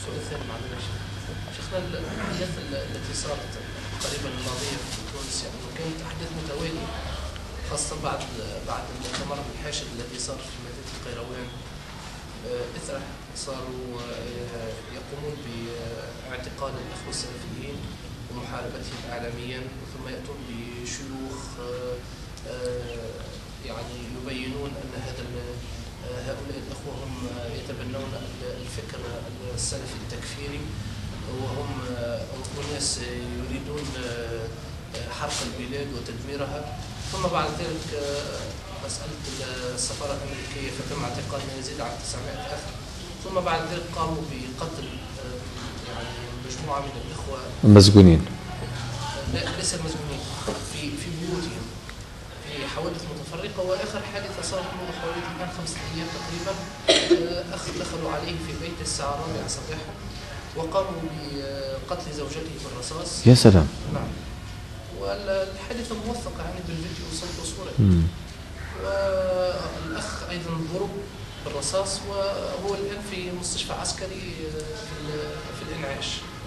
السؤال الثاني معلش شيخنا الاحداث التي صارت قريبا الماضيه في تونس يعني كانت احداث متواليه خاصه بعد بعد المؤتمر الحاشد الذي صار في مدينه القيروان آه، اثره صاروا آه، يقومون باعتقال الاخوه السلفيين ومحاربتهم اعلاميا ثم ياتون بشيوخ آه، آه، يعني يبينون ان هذا ال- آه، هؤلاء الاخوه هم يتبنون الفكر السلفي التكفيري وهم آه، اناس يريدون آه، آه، حرق البلاد وتدميرها ثم بعد ذلك آه، مساله السفاره الامريكيه فتم اعتقال ما يزيد عن 900 اخ ثم بعد ذلك قاموا بقتل آه، يعني مجموعه من الاخوه مسجونين لا ليس المسجونين في في بيوتهم في حوادث متفرقه واخر حادثه صارت منذ حوالي الان خمسه ايام تقريبا آه، اخ دخلوا عليه في بيت الساعه الرابعه صباحا وقاموا بقتل زوجته بالرصاص يا سلام نعم والحادثه موثقه يعني بالفيديو وصوت وصوره مم. والاخ ايضا ضرب بالرصاص وهو الان في مستشفى عسكري آه، في ال- في الانعاش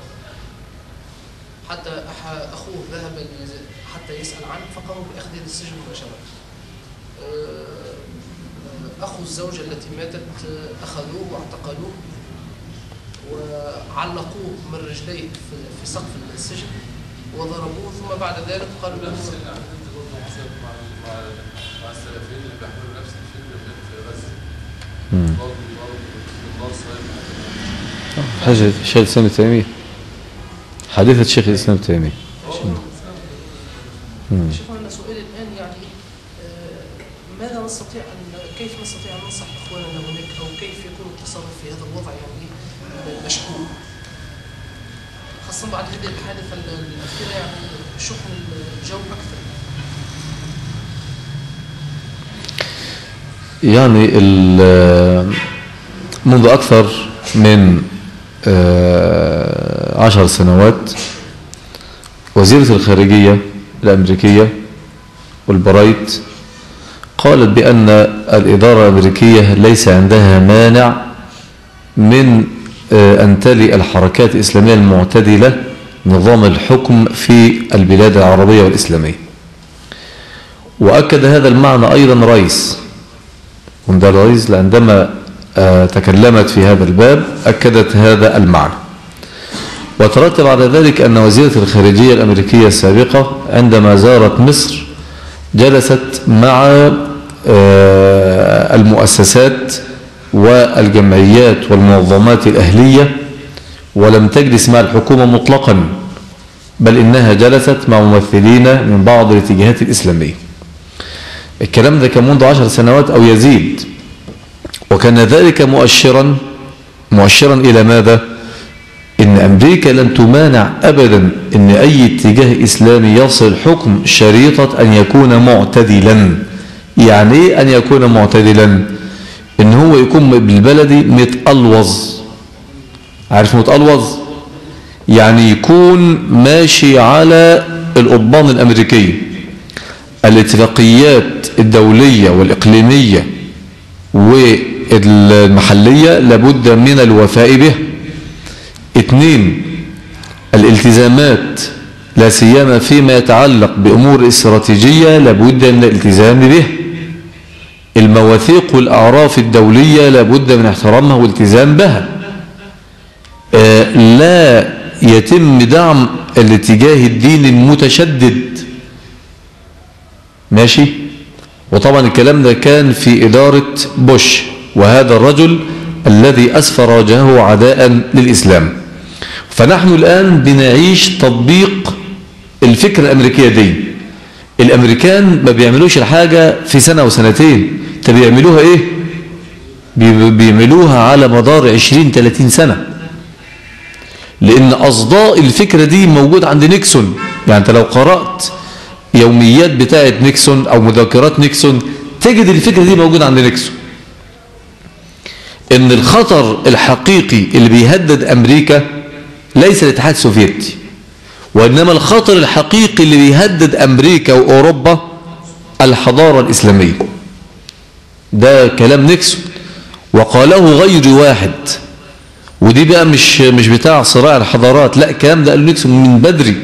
حتى أح- اخوه ذهب ليز- حتى يسال عنه فقاموا باخذه للسجن مباشره آه، اخو الزوجه التي ماتت آه، اخذوه واعتقلوه وعلقوه من رجليه في في سقف السجن وضربوه ثم بعد ذلك قالوا له نفس اللي عملت برضه حساب مع مع مع السلفيين اللي بيحملوا نفس الفكره في غزه مم. برضه برضه بالنار صاير حاجة شيخ الإسلام ابن تيمية حادثة شيخ الإسلام ابن تيمية مم. شوف أنا سؤالي الآن يعني آه، ماذا نستطيع أن كيف نستطيع أن ننصح إخواننا هناك أو كيف يكون التصرف في هذا الوضع يعني مشكوك خاصة بعد هذه الحادثة الأخيرة يعني شحن الجو أكثر يعني ال- منذ أكثر من آه، عشر سنوات وزيرة الخارجية الأمريكية والبرايت قالت بأن الإدارة الأمريكية ليس عندها مانع من آه، أن تلي الحركات الإسلامية المعتدلة نظام الحكم في البلاد العربية والإسلامية وأكد هذا المعنى أيضا رئيس وندال رئيس عندما آه، تكلمت في هذا الباب أكدت هذا المعنى وترتب على ذلك أن وزيرة الخارجية الأمريكية السابقة عندما زارت مصر جلست مع آه، المؤسسات والجمعيات والمنظمات الأهلية ولم تجلس مع الحكومة مطلقا بل إنها جلست مع ممثلين من بعض الاتجاهات الإسلامية الكلام ده كان منذ عشر سنوات أو يزيد وكان ذلك مؤشرا مؤشرا إلى ماذا إن أمريكا لن تمانع أبدا إن أي اتجاه إسلامي يصل الحكم شريطة أن يكون معتدلا يعني إيه أن يكون معتدلا إن هو يكون بالبلدي متألوظ عارف متألوظ يعني يكون ماشي على القضبان الأمريكية الاتفاقيات الدولية والإقليمية والمحلية لابد من الوفاء به اثنين الالتزامات لا سيما فيما يتعلق بأمور استراتيجية لابد من الالتزام به المواثيق والأعراف الدولية لابد من احترامها والالتزام بها آه، لا يتم دعم الاتجاه الديني المتشدد ماشي وطبعا الكلام ده كان في إدارة بوش وهذا الرجل الذي أسفر وجهه عداء للإسلام فنحن الآن بنعيش تطبيق الفكرة الأمريكية دي الأمريكان ما بيعملوش الحاجة في سنة وسنتين طب بيعملوها إيه بي- بيعملوها على مدار 20-30 سنة لأن أصداء الفكرة دي موجود عند نيكسون يعني أنت لو قرأت يوميات بتاعة نيكسون أو مذكرات نيكسون تجد الفكرة دي موجودة عند نيكسون إن الخطر الحقيقي اللي بيهدد أمريكا ليس الاتحاد السوفيتي وإنما الخطر الحقيقي اللي بيهدد أمريكا وأوروبا الحضارة الإسلامية ده كلام نيكسون وقاله غير واحد ودي بقى مش مش بتاع صراع الحضارات لا الكلام ده قالوا نيكسون من بدري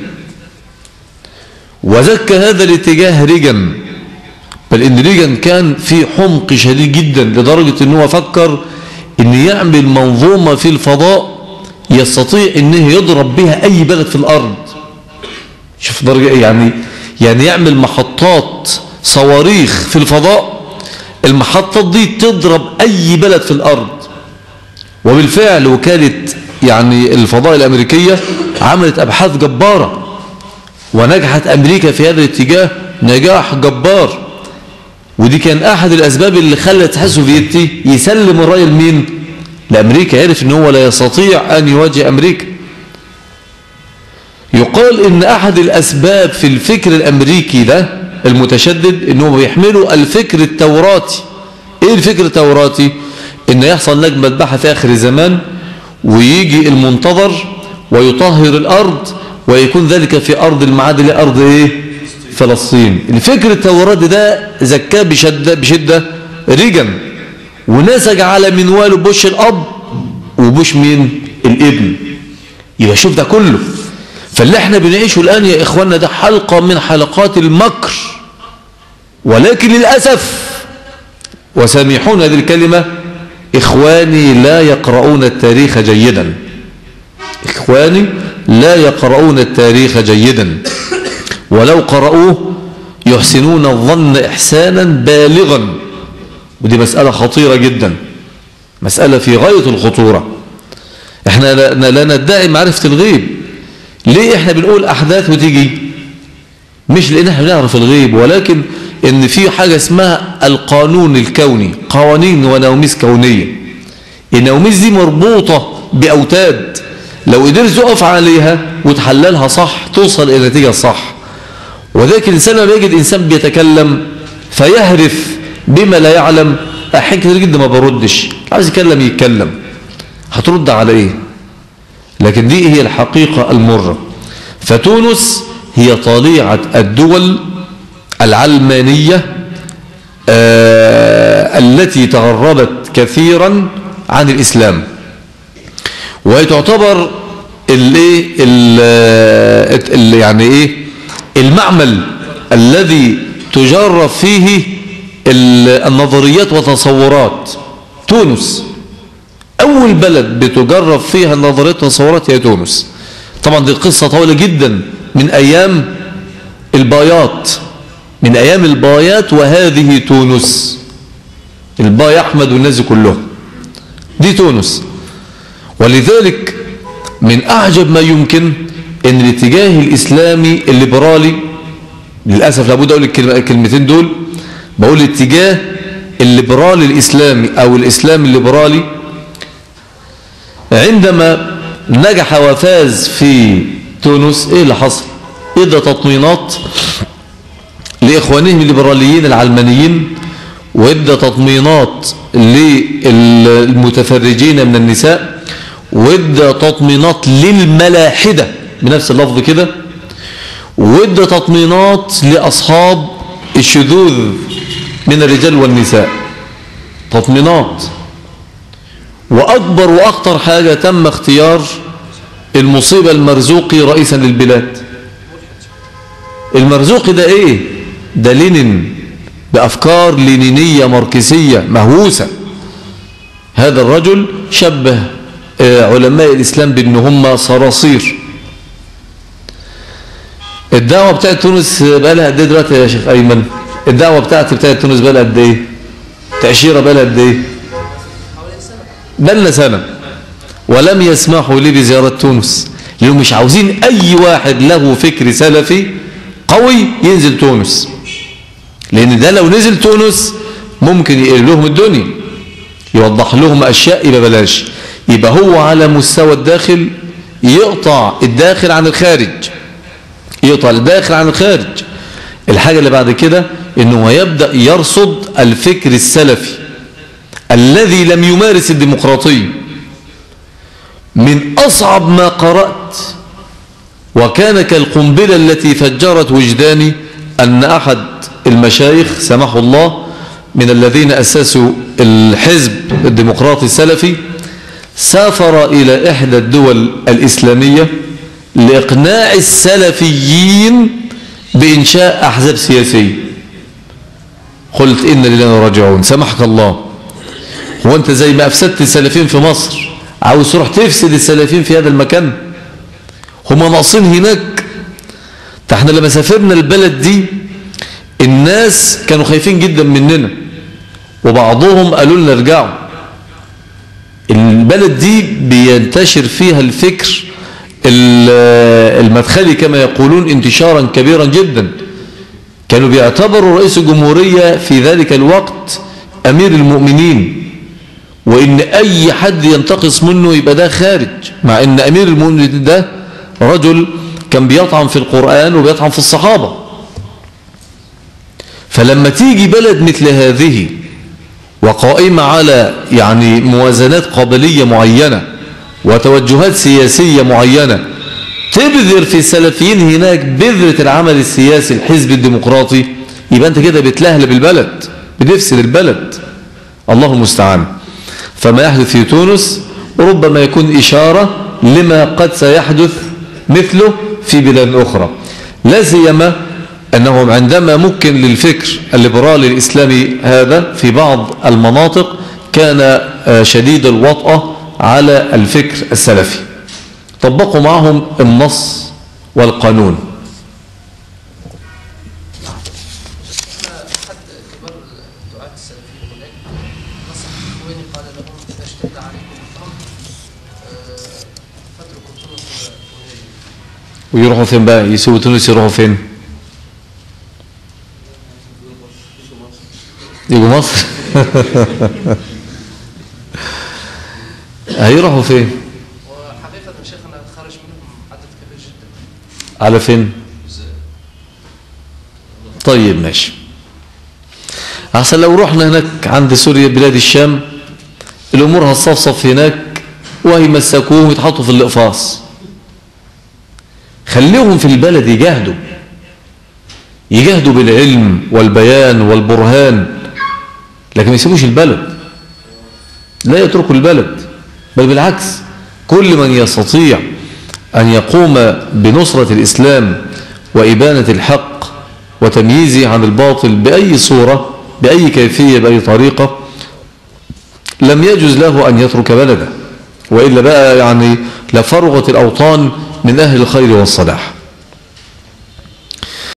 وزكى هذا الاتجاه ريجن بل ان ريجن كان في حمق شديد جدا لدرجة ان هو فكر ان يعمل منظومة في الفضاء يستطيع انه يضرب بها اي بلد في الارض شوف درجة ايه يعني يعني يعمل محطات صواريخ في الفضاء المحطات دي تضرب اي بلد في الارض وبالفعل وكالة يعني الفضاء الامريكية عملت ابحاث جبارة ونجحت امريكا في هذا الاتجاه نجاح جبار ودي كان احد الاسباب اللي خلت الاتحاد السوفيتي يسلم الرايه لمين لامريكا عرف ان هو لا يستطيع ان يواجه امريكا يقال ان احد الاسباب في الفكر الامريكي ده المتشدد انه بيحملوا الفكر التوراتي ايه الفكر التوراتي ان يحصل لجنه مذبحه في اخر الزمان ويجي المنتظر ويطهر الارض ويكون ذلك في ارض المعاد اللي ارض ايه فلسطين الفكر التوراتي ده زكاه بشده بشده ريجن ونسج على منواله بوش الاب وبوش مين الابن يبقى شوف ده كله فاللي احنا بنعيشه الآن يا إخواننا ده حلقة من حلقات المكر ولكن للأسف وسامحون هذه الكلمة إخواني لا يقرؤون التاريخ جيدا إخواني لا يقرؤون التاريخ جيدا ولو قرأوه يحسنون الظن إحسانا بالغا ودي مسألة خطيرة جدا مسألة في غاية الخطورة احنا لا, لا ندعي معرفة الغيب ليه احنا بنقول احداث وتيجي مش لان احنا بنعرف الغيب ولكن ان في حاجة اسمها القانون الكوني قوانين ونوميس كونية النوميس دي مربوطة باوتاد لو قدرت تقف عليها وتحللها صح توصل الى النتيجة الصح وذلك الانسان لما يجد انسان بيتكلم فيهرف بما لا يعلم احيان كتير جدا ما بردش عايز يتكلم يتكلم هترد على ايه لكن دي هي الحقيقة المرة فتونس هي طليعة الدول العلمانية آه التي تغربت كثيرا عن الإسلام وهي تعتبر اللي اللي يعني ايه المعمل الذي تجرب فيه النظريات وتصورات تونس أول بلد بتجرب فيها النظريات والتصورات هي تونس طبعا دي قصة طويلة جدا من أيام البايات من أيام البايات وهذه تونس الباي أحمد والناس دي كلهم دي تونس ولذلك من أعجب ما يمكن أن الاتجاه الإسلامي الليبرالي للأسف لابد أقول الكلمتين دول بقول الاتجاه الليبرالي الإسلامي أو الإسلام الليبرالي عندما نجح وفاز في تونس ايه اللي حصل ادى تطمينات لاخوانهم الليبراليين العلمانيين وادى تطمينات للمتفرجين من النساء وادى تطمينات للملاحدة بنفس اللفظ كده وادى تطمينات لاصحاب الشذوذ من الرجال والنساء تطمينات وأكبر وأخطر حاجة تم اختيار المصيبة المرزوقي رئيسا للبلاد المرزوقي ده ايه ده لينين بأفكار لينينية ماركسية مهووسة هذا الرجل شبه علماء الإسلام بأن هم صراصير الدعوة بتاعت تونس بقى لها قد ايه دلوقتي يا شيخ أيمن الدعوة بتاعت بتاعت تونس بقى لها قد ايه تأشيرة بقى لها قد ايه بلنا سنة ولم يسمحوا لي بزيارة تونس لأنهم مش عاوزين أي واحد له فكر سلفي قوي ينزل تونس لأن ده لو نزل تونس ممكن يقل لهم الدنيا يوضح لهم أشياء يبقى بلاش يبقى هو على مستوى الداخل يقطع الداخل عن الخارج يقطع الداخل عن الخارج الحاجة اللي بعد كده انه يبدأ يرصد الفكر السلفي الذي لم يمارس الديمقراطية من أصعب ما قرأت وكان كالقنبلة التي فجرت وجداني أن أحد المشايخ سمحوا الله من الذين أسسوا الحزب الديمقراطي السلفي سافر إلى إحدى الدول الإسلامية لإقناع السلفيين بإنشاء أحزاب سياسية قلت إن لنا راجعون سمحك الله هو أنت زي ما أفسدت السلفيين في مصر عاوز تروح تفسد السلفيين في هذا المكان هما ناقصين هناك ده احنا لما سافرنا البلد دي الناس كانوا خايفين جدا مننا وبعضهم قالوا لنا ارجعوا البلد دي بينتشر فيها الفكر المدخلي كما يقولون انتشارا كبيرا جدا كانوا بيعتبروا رئيس الجمهورية في ذلك الوقت أمير المؤمنين وإن أي حد ينتقص منه يبقى ده خارج مع إن أمير المؤمنين ده رجل كان بيطعن في القرآن وبيطعن في الصحابة فلما تيجي بلد مثل هذه وقائمة على يعني موازنات قبلية معينة وتوجهات سياسية معينة تبذر في السلفيين هناك بذرة العمل السياسي الحزب الديمقراطي يبقى انت كده بتلهلب البلد بتفسد البلد الله المستعان فما يحدث في تونس ربما يكون إشارة لما قد سيحدث مثله في بلاد أخرى لا سيما أنهم عندما ممكن للفكر الليبرالي الإسلامي هذا في بعض المناطق كان شديد الوطأة على الفكر السلفي طبقوا معهم النص والقانون أحد كبار الدعاة السلفيين هناك نصح الإخواني قال لهم إذا اشتد عليكم الأمر آه، فاتركوا تونس وهاجروا ويروحوا فين بقى يسيبوا تونس يروحوا فين يجوا مصر هيروحوا فين وحقيقة شيخنا خرج منهم عدد كبير جدا على فين طيب ماشي احسن لو رحنا هناك عند سوريا بلاد الشام الامور هتصفصف هناك وهيمسكوهم ويتحطوا في الاقفاص خليهم في البلد يجاهدوا يجاهدوا بالعلم والبيان والبرهان لكن ما يسيبوش البلد لا يتركوا البلد بل بالعكس كل من يستطيع أن يقوم بنصرة الإسلام وإبانة الحق وتمييزه عن الباطل بأي صورة بأي كيفية بأي طريقة لم يجوز له أن يترك بلده وإلا بقى يعني لفرغت الأوطان من أهل الخير والصلاح